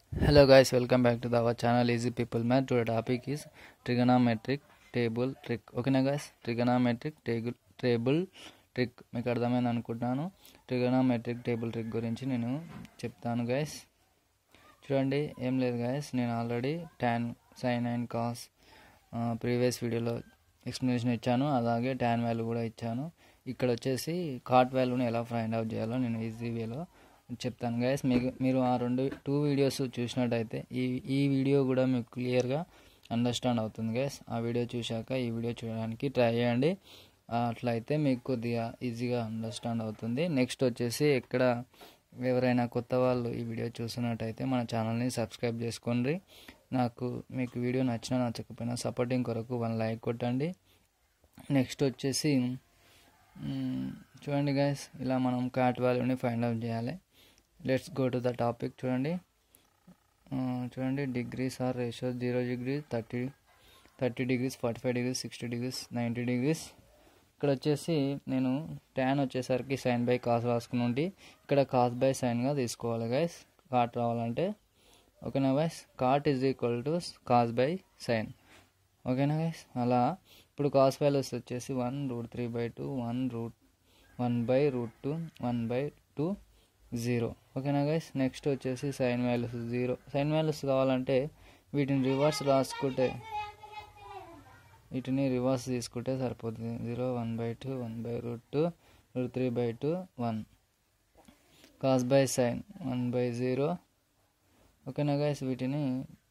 Hello guys, welcome back to the, our channel Easy People Math. Today topic is trigonometric table trick. ఓకేనా guys? trigonometric table table trick మీకు అర్థమైంది అనుకుంటున్నాను trigonometric table trick గురించి నేను చెప్తాను guys చూడండి ఏం లేదు గైస్ నేను already tan sine and cos previous వీడియోలో ఎక్స్ప్లెనేషన్ ఇచ్చాను అలాగే ట్యాన్ వాల్యూ కూడా ఇచ్చాను ఇక్కడ వచ్చేసి కాట్ వాల్యూని ఎలా ఫైండ్ అవుట్ చేయాలో నేను ఈజీ వేలో చెప్తాను గైస్ మీకు మీరు ఆ రెండు టూ వీడియోస్ చూసినట్టయితే ఈ ఈ వీడియో కూడా మీకు క్లియర్గా అండర్స్టాండ్ అవుతుంది గైస్ ఆ వీడియో చూశాక ఈ వీడియో చూడడానికి ట్రై చేయండి అట్లయితే మీకు కొద్దిగా ఈజీగా అండర్స్టాండ్ అవుతుంది నెక్స్ట్ వచ్చేసి ఎక్కడ ఎవరైనా కొత్త వాళ్ళు ఈ వీడియో చూస్తున్నట్టయితే మన ఛానల్ని సబ్స్క్రైబ్ చేసుకోండి నాకు మీకు వీడియో నచ్చినా నచ్చకపోయినా సపోర్టింగ్ కొరకు వన్ లైక్ కొట్టండి నెక్స్ట్ వచ్చేసి మ్, చూడండి గైస్ ఇలా మనం కాట్ వాల్యూని ఫైండ్ అవుట్ చేయాలి let's go to the topic చూడండి ఆ, చూడండి degrees are ratio zero degree thirty thirty degrees forty five degrees sixty degrees ninety degrees ఇక్కడ వచ్చేసి నేను ట్యాన్ వచ్చేసరికి సైన్ బై కాస్ రాసుకుని ఉండి ఇక్కడ కాస్ బై సైన్గా తీసుకోవాలి గైస్ కాట్ రావాలంటే ఓకేనా guys cot is equal to cos by sine ఓకేనా గైస్ అలా ఇప్పుడు కాస్ వాల్యూస్ వచ్చేసి one root three by two one root one by root two one by two zero ఓకేనా గైస్ నెక్స్ట్ వచ్చేసి sine values zero sine values కావాలంటే వీటిని reverse రాసుకుంటే వీటిని రివర్స్ తీసుకుంటే సరిపోతుంది zero one by two one by root two root three by two one cos by sine one by zero ఓకేనా guys వీటిని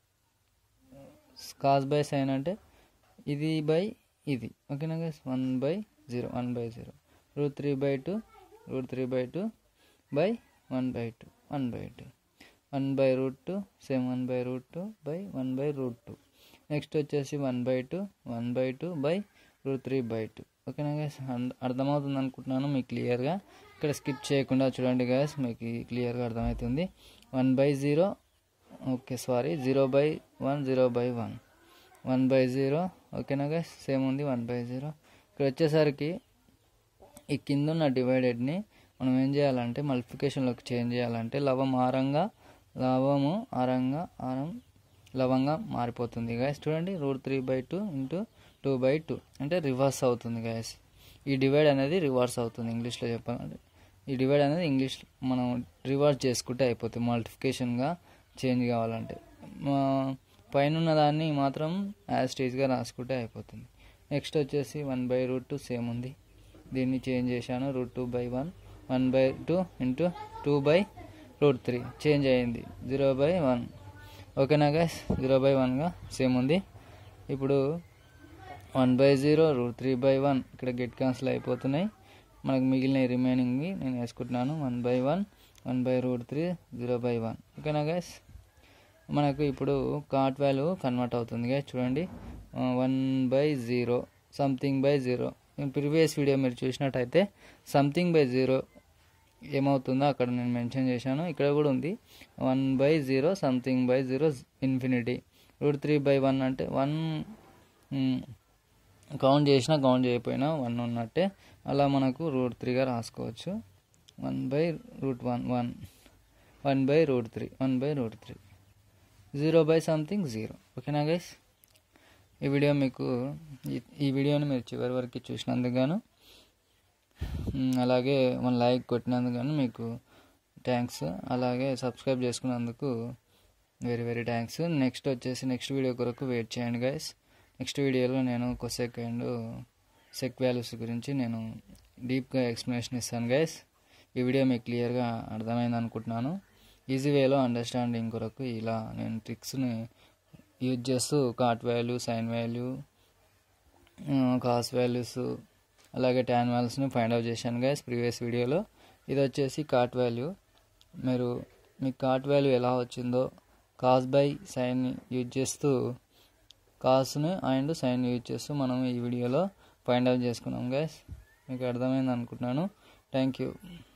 కాస్ బై సైన్ అంటే ఇది బై ఇది ఓకేనా guys one by zero one by zero root three by two root three by two by one by two one by two one by root two same one by root two by one by root two next వచ్చేసి one by two one by two by root three by two ఓకేనా guys అర్థమవుతుంది అనుకుంటున్నాను మీకు క్లియర్గా ఇక్కడ skip చేయకుండా చూడండి guys మీకు క్లియర్గా అర్థమవుతుంది one by zero okay sorry zero by one zero by one one by zero ఓకేనా గైస్ సేమ్ ఉంది వన్ బై జీరో ఇక్కడ వచ్చేసరికి ఈ కింద ఉన్న డివైడెడ్ని మనం ఏం చేయాలంటే మల్టిఫికేషన్లోకి చేంజ్ చేయాలంటే లవం ఆరంగా లవము ఆరంగా ఆరం లవంగా మారిపోతుంది గాయస్ చూడండి root three by two into two by two అంటే రివర్స్ అవుతుంది గాయస్ ఈ డివైడ్ అనేది రివర్స్ అవుతుంది ఇంగ్లీష్లో చెప్పాలంటే ఈ డివైడ్ అనేది ఇంగ్లీష్ మనం రివర్స్ చేసుకుంటే అయిపోతుంది మల్టిఫికేషన్గా చేంజ్ కావాలంటే మా పైన ఉన్న దాన్ని మాత్రం యాజ్ స్టేజ్గా రాసుకుంటే అయిపోతుంది నెక్స్ట్ వచ్చేసి one by root two same ఉంది దీన్ని చేంజ్ చేశాను root two by one one by two into two by root three change అయ్యింది జీరో బై వన్ ఓకేనా గైస్ జీరో బై వన్గా సేమ్ ఉంది ఇప్పుడు one by zero root three by one ఇక్కడ get cancel అయిపోతున్నాయి మనకు మిగిలిన రిమైనింగ్వి నేను వేసుకుంటున్నాను one by one one by root three zero by one ఓకేనా గైస్ మనకు ఇప్పుడు కాట్ వాల్యూ కన్వర్ట్ అవుతుంది గైస్ చూడండి one by zero something by zero previous video మీరు చూసినట్టయితే సంథింగ్ బై జీరో ఏమవుతుందో అక్కడ నేను మెన్షన్ చేశాను ఇక్కడ కూడా ఉంది one by zero something by zero infinity root three by one అంటే వన్ కౌంట్ చేసినా కౌంట్ చేయకపోయినా వన్ ఉన్నట్టే అలా మనకు రూట్ త్రీగా రాసుకోవచ్చు one by root one one one by root three one by root three zero by something zero ఓకేనా guys ఈ వీడియో మీకు ఈ- ఈ వీడియోని మీరు చివరి వరకు చూసినందుకు గాను మ్, అలాగే మన లైక్ కొట్టినందుకు గాను మీకు థ్యాంక్స్ అలాగే సబ్స్క్రైబ్ చేసుకున్నందుకు వెరీ వెరీ థ్యాంక్స్ నెక్స్ట్ వచ్చేసి నెక్స్ట్ వీడియో కొరకు వెయిట్ చేయండి గైస్ నెక్స్ట్ వీడియోలో నేను కొసెక్ అండ్ సెక్ వాల్యూస్ గురించి నేను డీప్గా ఎక్స్ప్లెనేషన్ ఇస్తాను గైస్ ఈ వీడియో మీకు క్లియర్గా అర్థమైంది అనుకుంటున్నాను ఈజీ వేలో అండర్స్టాండింగ్ కొరకు ఇలా నేను ట్రిక్స్ని యూజ్ చేస్తూ cot value sine value cos values అలాగే ట్యాన్ వాల్యూస్ని ఫైండ్ అవుట్ చేశాను గైస్ ప్రీవియస్ వీడియోలో ఇది వచ్చేసి కాట్ వాల్యూ మీరు మీ కాట్ వాల్యూ ఎలా వచ్చిందో కాస్ బై సైన్ యూజ్ చేస్తూ కాస్ని అండ్ సైన్ యూజ్ చేస్తూ మనం ఈ వీడియోలో ఫైండ్ అవుట్ చేసుకున్నాం గైస్ మీకు అర్థమైంది అనుకుంటున్నాను థ్యాంక్ యూ